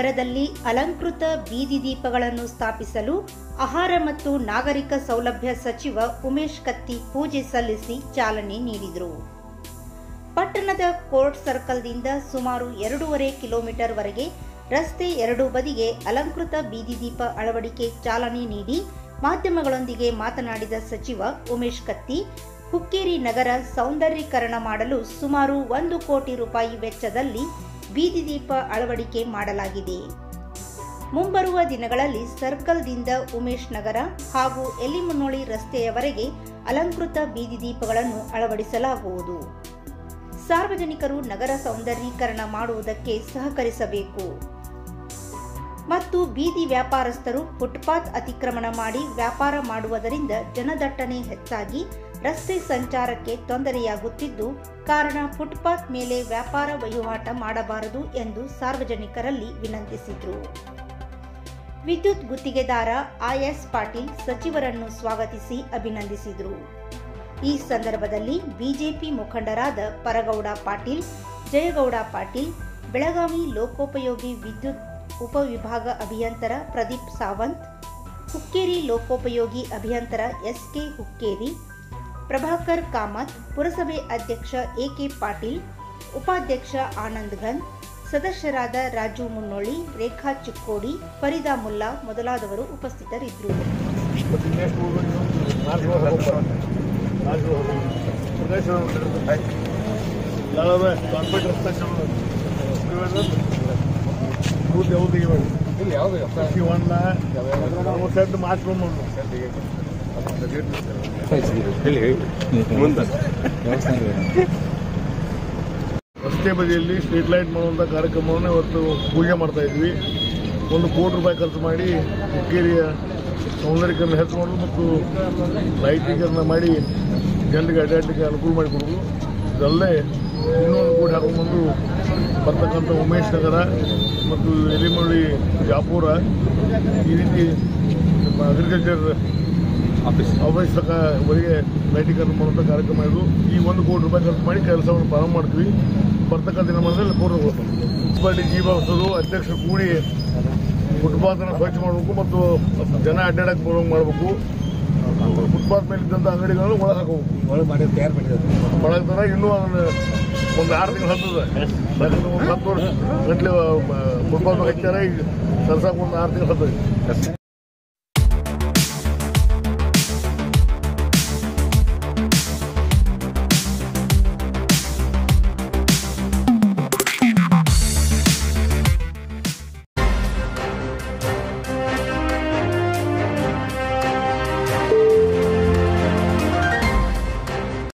ನಗರದಲ್ಲಿ ಅಲಂಕೃತ ಬೀದಿ ದೀಪಗಳನ್ನು ಸ್ಥಾಪಿಸಲು ಆಹಾರ ಮತ್ತು ನಾಗರಿಕ ಸೌಲಭ್ಯ ಸಚಿವ ಉಮೇಶ್ ಕತ್ತಿ ಪೂಜೆ ಸಲ್ಲಿಸಿ ಚಾಲನೆ ನೀಡಿದರು ಪಟ್ಟಣದ ಕೋರ್ಟ್ ಸರ್ಕಲ್ದಿಂದ ಸುಮಾರು ಎರಡೂವರೆ ಕಿಲೋಮೀಟರ್ ವರೆಗೆ ರಸ್ತೆ ಎರಡೂ ಬದಿಗೆ ಅಲಂಕೃತ ಬೀದಿ ದೀಪ ಅಳವಡಿಕೆ ಚಾಲನೆ ನೀಡಿ ಮಾಧ್ಯಮಗಳೊಂದಿಗೆ ಮಾತನಾಡಿದ ಸಚಿವ ಉಮೇಶ್ ಕತ್ತಿ ಹುಕ್ಕೇರಿ ನಗರ ಸೌಂದರ್ಯೀಕರಣ ಮಾಡಲು ಸುಮಾರು ಒಂದು ಕೋಟಿ ರೂಪಾಯಿ ವೆಚ್ಚದಲ್ಲಿ ಬೀದಿ ದೀಪ ಅಳವಡಿಕೆ ಮಾಡಲಾಗಿದೆ ಮುಂಬರುವ ದಿನಗಳಲ್ಲಿ ಸರ್ಕಲ್ದಿಂದ ಉಮೇಶ್ ನಗರ ಹಾಗೂ ಎಲಿಮುನ್ನೋಳಿ ರಸ್ತೆಯವರೆಗೆ ಅಲಂಕೃತ ಬೀದಿ ದೀಪಗಳನ್ನು ಅಳವಡಿಸಲಾಗುವುದು ಸಾರ್ವಜನಿಕರು ನಗರ ಸೌಂದರ್ಯೀಕರಣ ಮಾಡುವುದಕ್ಕೆ ಸಹಕರಿಸಬೇಕು ಮತ್ತು ಬೀದಿ ವ್ಯಾಪಾರಸ್ಥರು ಫುಟ್ಪಾತ್ ಅತಿಕ್ರಮಣ ಮಾಡಿ ವ್ಯಾಪಾರ ಮಾಡುವುದರಿಂದ ಜನದಟ್ಟಣೆ ಹೆಚ್ಚಾಗಿ ರಸ್ತೆ ಸಂಚಾರಕ್ಕೆ ತೊಂದರೆಯಾಗುತ್ತಿದ್ದು ಕಾರಣ ಫುಟ್ಪಾತ್ ಮೇಲೆ ವ್ಯಾಪಾರ ವಹಿವಾಟ ಮಾಡಬಾರದು ಎಂದು ಸಾರ್ವಜನಿಕರಲ್ಲಿ ವಿನಂತಿಸಿದರು ವಿದ್ಯುತ್ ಗುತ್ತಿಗೆದಾರ ಆರ್ಎಸ್ ಪಾಟೀಲ್ ಸಚಿವರನ್ನು ಸ್ವಾಗತಿಸಿ ಅಭಿನಂದಿಸಿದರು ಈ ಸಂದರ್ಭದಲ್ಲಿ ಬಿಜೆಪಿ ಮುಖಂಡರಾದ ಪರಗೌಡ ಪಾಟೀಲ್ ಜಯಗೌಡ ಪಾಟೀಲ್ ಬೆಳಗಾವಿ ಲೋಕೋಪಯೋಗಿ ವಿದ್ಯುತ್ ಉಪವಿಭಾಗ ಅಭಿಯಂತರ ಪ್ರದೀಪ್ ಸಾವಂತ್ ಹುಕ್ಕೇರಿ ಲೋಕೋಪಯೋಗಿ ಅಭಿಯಂತರ ಎಸ್ಕೆ ಹುಕ್ಕೇರಿ ಪ್ರಭಾಕರ್ ಕಾಮತ್ ಪುರಸಭೆ ಅಧ್ಯಕ್ಷ ಎಕೆ ಪಾಟೀಲ್ ಉಪಾಧ್ಯಕ್ಷ ಆನಂದ್ ಘನ್ ಸದಸ್ಯರಾದ ರಾಜು ಮುನ್ನೋಳಿ ರೇಖಾ ಚಿಕ್ಕೋಡಿ ಫರೀದಾ ಮುಲ್ಲಾ ಮೊದಲಾದವರು ಉಪಸ್ಥಿತರಿದ್ದರು ಕೂತ್ ಯಾವ್ದು ಇವಾಗ ಇಲ್ಲಿ ಯಾವ್ದು ಶಿವಣ್ಣ ಸೆಡ್ ಮಾಡ್ಕೊಂಡು ರಸ್ತೆ ಬದಿಯಲ್ಲಿ ಸ್ಟ್ರೀಟ್ ಲೈಟ್ ಮಾಡುವಂಥ ಕಾರ್ಯಕ್ರಮವನ್ನು ಇವತ್ತು ಪೂಜೆ ಮಾಡ್ತಾ ಇದ್ವಿ ಒಂದು ಕೋಟಿ ರೂಪಾಯಿ ಖರ್ಚು ಮಾಡಿ ಹುಕ್ಕೇರಿಯ ಸೌಂದರ್ಯೀಕರಣ ಹೆಚ್ಚು ಮಾಡೋದು ಮತ್ತು ಲೈಟೀಕರಣ ಮಾಡಿ ಜನರಿಗೆ ಅಡ್ಡಾಡಲಿಕ್ಕೆ ಅನುಕೂಲ ಮಾಡಿಕೊಡೋದು ಇದಲ್ಲೇ ಇನ್ನೊಂದು ಕೋಟಿ ಹಾಕೊಂಡ್ಬಂದು ಬರ್ತಕ್ಕಂಥ ಉಮೇಶ್ ನಗರ ಮತ್ತು ಎಲಿಮಳ್ಳಿ ಜಾಪುರ ಈ ರೀತಿ ನಮ್ಮ ಅಗ್ರಿಕಲ್ಚರ್ ಆಫೀಸ್ ಆಫೀಸ್ ತನಕ ವರೆಗೆ ಲೈಟೀಕರಣ ಮಾಡುವಂಥ ಕಾರ್ಯಕ್ರಮ ಇದು ಈ ಒಂದು ಕೋಟಿ ರೂಪಾಯಿ ಖರ್ಚು ಮಾಡಿ ಕೆಲಸವನ್ನು ಪ್ರಾರಂಭ ಮಾಡ್ತೀವಿ ಬರ್ತಕ್ಕಂಥ ದಿನಮಾನದಲ್ಲಿ ಕೋಟಿ ಮುನ್ಸಿಪಾಲಿಟಿ ಜೀವಾಸರು ಅಧ್ಯಕ್ಷರು ಕೂಡಿ ಫುಟ್ಪಾತ್ನ ಸ್ವಚ್ಛ ಮಾಡಬೇಕು ಮತ್ತು ಜನ ಅಡ್ಡಾಡಕ್ಕೆ ಬರೋಂಗೆ ಮಾಡಬೇಕು ಫುಟ್ಪಾತ್ ಮೇಲೆ ಇದ್ದಂಥ ಅಂಗಡಿಗಳನ್ನು ಒಳಗೆ ಹಾಕಬೇಕು ಒಳಗೆ ಮಾಡಿ ತಯಾರು ಮಾಡಿದ್ದಾರೆ ಬಳಗ್ತಾರ ಇನ್ನೂ ಅದನ್ನ ಒಂದು ಆರು ತಿಂಗಳು ಹತ್ತದ ಯಾಕಂದ್ರೆ ಒಂದು ಹತ್ತು ವರ್ಷ ಗಂಟ್ಲೆ ಫುಟ್ಪಾತ್ ಹಚ್ಚಾರ ಈಗ ಸರ್ಸಾಕ್ ಒಂದು ಆರು ತಿಂಗಳು ಹತ್ತದ